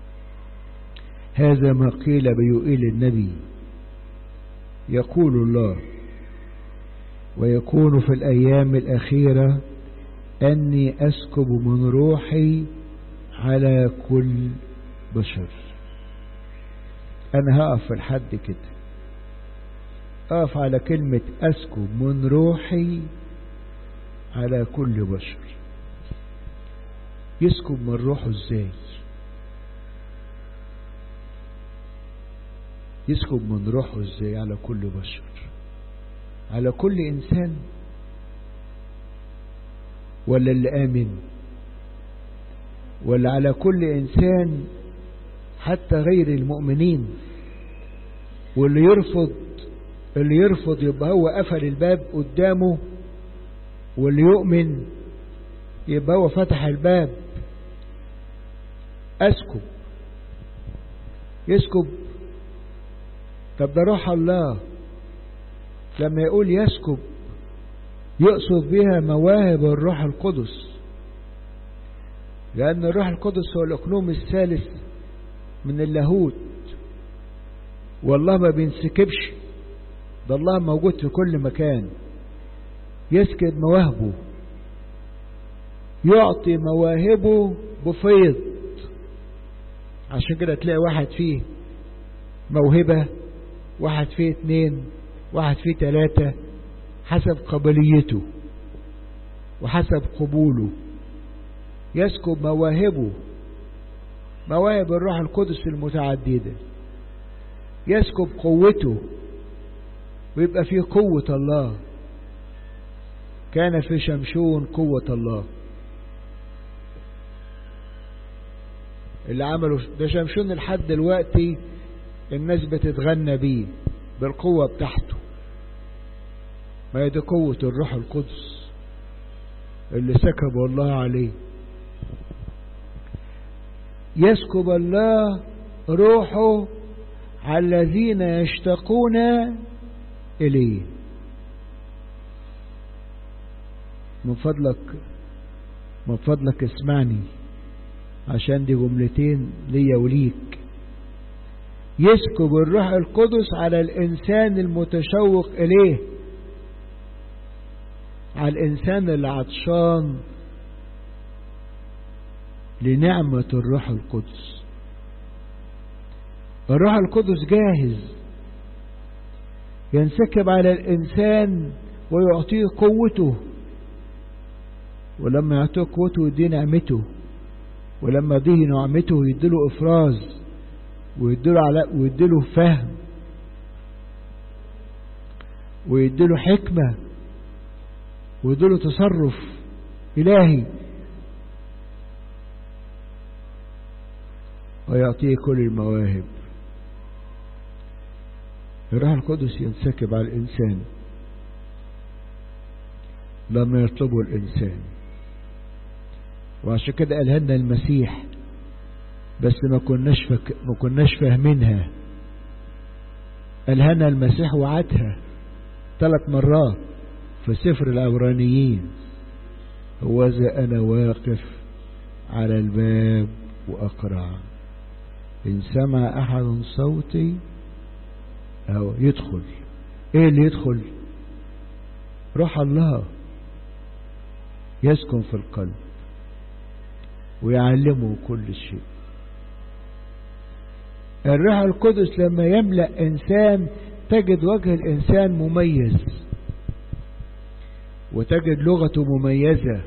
Speaker 1: هذا ما قيل بيوئيل النبي يقول الله ويكون في الأيام الأخيرة أني أسكب من روحي على كل بشر أنا هقف في الحد كده أقف على كلمة أسكب من روحي على كل بشر يسكب من روحه ازاي يسكب من روحه ازاي على كل بشر على كل انسان ولا اللي امن ولا على كل انسان حتى غير المؤمنين واللي يرفض اللي يرفض يبقى هو قفل الباب قدامه واللي يؤمن يبقى هو فتح الباب اسكب يسكب طب ده روح الله لما يقول يسكب يقصد بها مواهب الروح القدس لأن الروح القدس هو الأقنوم الثالث من اللاهوت والله ما بينسكبش ده الله موجود في كل مكان يسكب مواهبه يعطي مواهبه بفيض عشان كده تلاقي واحد فيه موهبة واحد فيه اتنين واحد فيه تلاتة حسب قبليته وحسب قبوله يسكب مواهبه مواهب الروح القدس المتعددة يسكب قوته ويبقى فيه قوة الله كان في شمشون قوة الله اللي عملوا ده شمشون لحد دلوقتي الناس بتتغنى بيه بالقوة بتاعته ما هي دي قوة الروح القدس اللي سكب الله عليه يسكب الله روحه على الذين يشتقون إليه من فضلك من فضلك اسمعني عشان دي جملتين ليا وليك يسكب الروح القدس على الإنسان المتشوق إليه على الإنسان اللي عطشان لنعمة الروح القدس الروح القدس جاهز ينسكب على الإنسان ويعطيه قوته ولما يعطيه قوته يديه نعمته ولما يديه نعمته يديله إفراز ويديله على ويديله فهم ويديله حكمة ويديله تصرف إلهي ويعطيه كل المواهب الروح القدس ينسكب على الإنسان لما يطلبه الإنسان وعشان كده قالها لنا المسيح بس ما كناش فك... ما كناش فاهمينها قالها لنا المسيح وعدها ثلاث مرات في سفر العبرانيين هو ذا أنا واقف على الباب وأقرع إن سمع أحد صوتي أو يدخل إيه اللي يدخل روح الله يسكن في القلب ويعلمه كل شيء الروح القدس لما يملأ إنسان تجد وجه الإنسان مميز وتجد لغته مميزة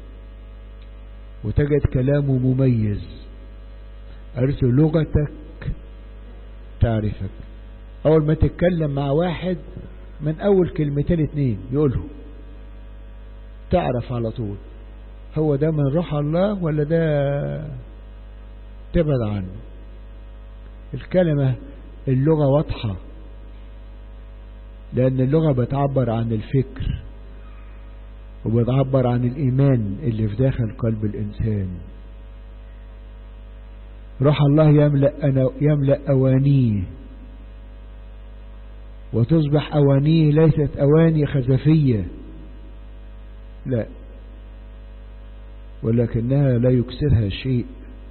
Speaker 1: وتجد كلامه مميز عرفت لغتك تعرفك أول ما تتكلم مع واحد من أول كلمتين اتنين يقوله تعرف على طول هو ده من روح الله ولا ده تبعد عنه الكلمة اللغة واضحة لأن اللغة بتعبر عن الفكر وبتعبر عن الإيمان اللي في داخل قلب الإنسان روح الله يملأ, أنا يملأ أوانيه وتصبح أوانيه ليست أواني خزفية لا ولكنها لا يكسرها شيء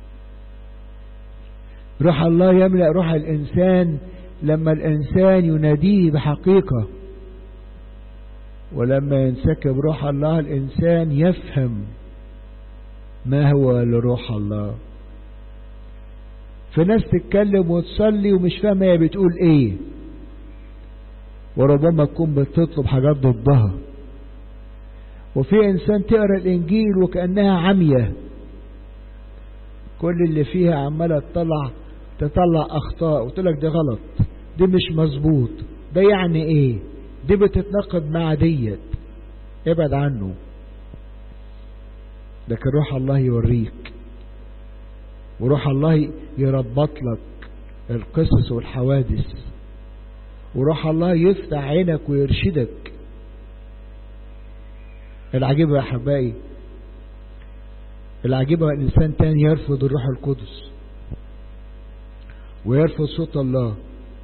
Speaker 1: روح الله يملأ روح الإنسان لما الإنسان يناديه بحقيقة ولما ينسكب روح الله الإنسان يفهم ما هو لروح الله في ناس تتكلم وتصلي ومش فاهمة هي بتقول ايه وربما تكون بتطلب حاجات ضدها وفي انسان تقرا الانجيل وكانها عمية كل اللي فيها عماله تطلع تطلع اخطاء وتقول لك ده غلط دي مش مظبوط ده يعني ايه دي بتتناقض مع ديت ابعد عنه لكن روح الله يوريك وروح الله يربط لك القصص والحوادث وروح الله يفتح عينك ويرشدك العجيبة يا أحبائي العجيبة الإنسان تاني يرفض الروح القدس ويرفض صوت الله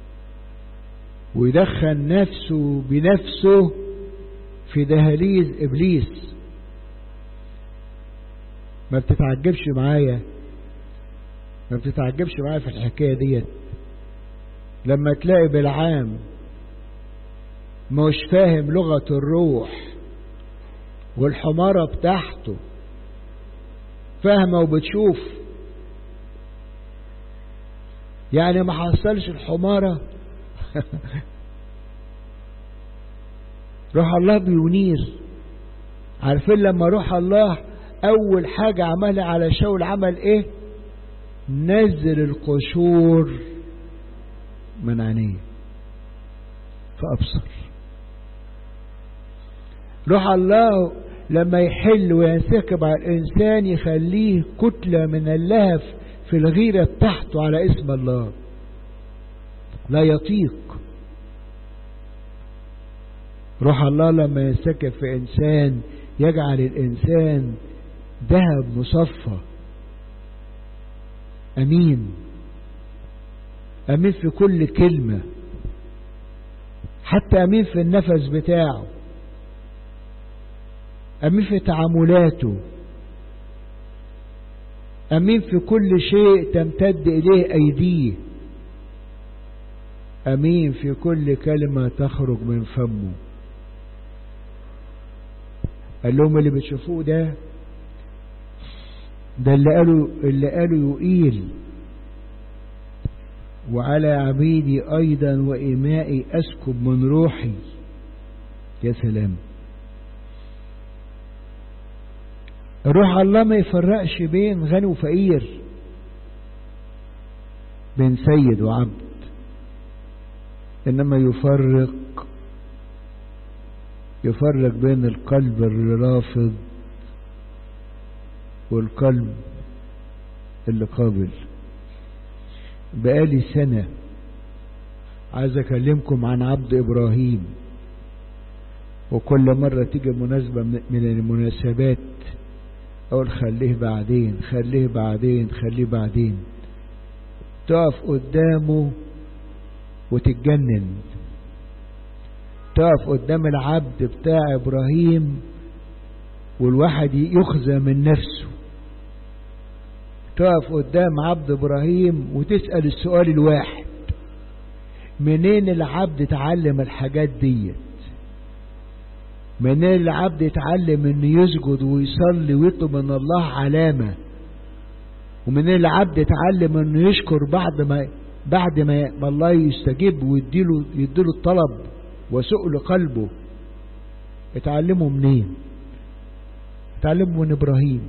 Speaker 1: ويدخل نفسه بنفسه في دهاليز إبليس ما بتتعجبش معايا ما بتتعجبش معايا في الحكاية ديت لما تلاقي بالعام مش فاهم لغة الروح والحمارة بتاعته فاهمة وبتشوف يعني ما حصلش الحمارة روح الله بينير عارفين لما روح الله اول حاجة عملها على شاول عمل ايه نزل القشور من عينيه فأبصر روح الله لما يحل وينسكب على الإنسان يخليه كتلة من اللهف في الغيرة بتاعته على اسم الله لا يطيق روح الله لما ينسكب في إنسان يجعل الإنسان ذهب مصفى أمين أمين في كل كلمة حتى أمين في النفس بتاعه أمين في تعاملاته أمين في كل شيء تمتد إليه أيديه أمين في كل كلمة تخرج من فمه قال لهم اللي بتشوفوه ده ده اللي قالوا اللي قالوا يقيل وعلى عبيدي أيضا وإمائي أسكب من روحي يا سلام روح الله ما يفرقش بين غني وفقير بين سيد وعبد إنما يفرق يفرق بين القلب الرافض والقلب اللي قابل بقالي سنة عايز أكلمكم عن عبد إبراهيم وكل مرة تيجي مناسبة من المناسبات أقول خليه بعدين خليه بعدين خليه بعدين تقف قدامه وتتجنن تقف قدام العبد بتاع إبراهيم والواحد يخزى من نفسه تقف قدام عبد إبراهيم وتسأل السؤال الواحد منين العبد اتعلم الحاجات ديت منين العبد اتعلم انه يسجد ويصلي ويطلب من الله علامة ومنين العبد اتعلم انه يشكر بعد ما بعد ما, ما الله يستجيب ويديله يديله الطلب وسؤل قلبه اتعلموا منين اتعلموا من ابراهيم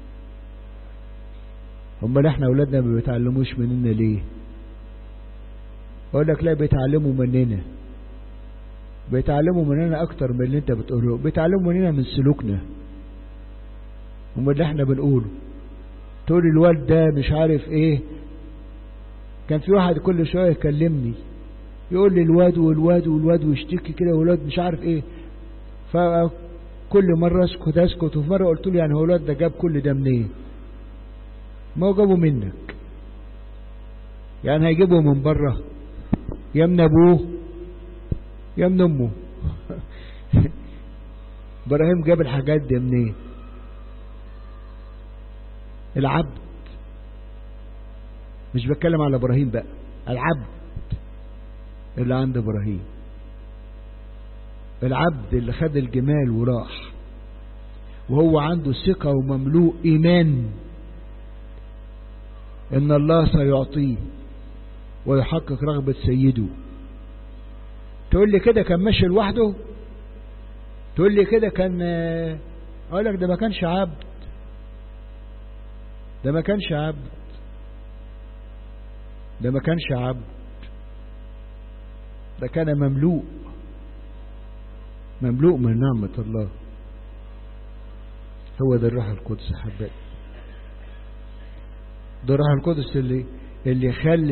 Speaker 1: امال احنا اولادنا ما بيتعلموش مننا ليه اقول لك لا بيتعلموا مننا بيتعلموا مننا اكتر من اللي انت بتقوله بيتعلموا مننا من سلوكنا ومن اللي احنا بنقوله تقول الواد ده مش عارف ايه كان في واحد كل شوية يكلمني يقول لي الواد والواد والواد ويشتكي كده والواد مش عارف ايه فكل مرة اسكت اسكت وفي مرة قلت له يعني هو الواد ده جاب كل ده منين ما هو جابه منك يعني هيجيبه من بره يا من ابوه يا من امه ابراهيم جاب الحاجات دي منين العبد مش بتكلم على ابراهيم بقى العبد اللي عند ابراهيم العبد اللي خد الجمال وراح وهو عنده ثقة ومملوء إيمان إن الله سيعطيه ويحقق رغبة سيده تقول لي كده كان ماشي لوحده تقول لي كده كان اقول لك ده ما كانش عبد ده ما كانش عبد ده ما كانش عبد ده كان مملوء مملوء من نعمة الله هو ده الروح القدس حبايبي ده الروح القدس اللي اللي خلى